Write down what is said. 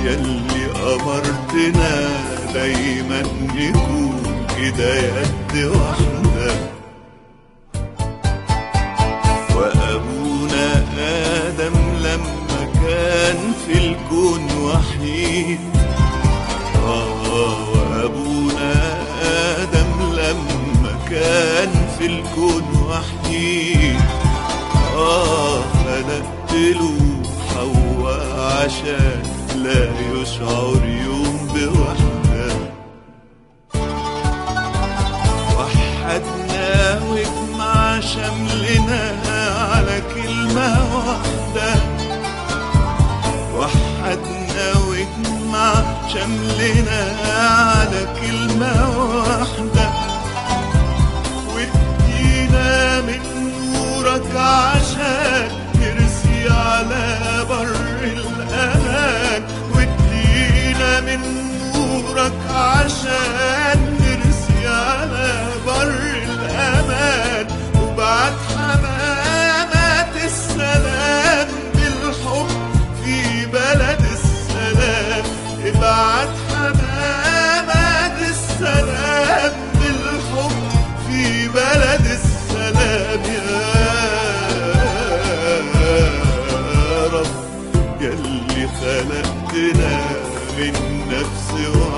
يلي أمرتنا دايما نكون كده يد واحدة وأبونا آدم لما كان في الكون وحيد آه وأبونا آدم لما كان في الكون وحيد آه خلقت له حواء عشان لا يشعر يوم بوحدة وحدنا واجمع شملنا على كلمة واحدة وحدنا واجمع شملنا على كلمة واحدة وادينا من نورك عشان نرسي على بر الأمان وادينا من نورك عشان نرسي على بر الأمان وبعد حمامات السلام بالحب في بلد السلام ابعت حمامات السلام بالحب في بلد السلام يا رب يلي خلقتنا من نفس واحدة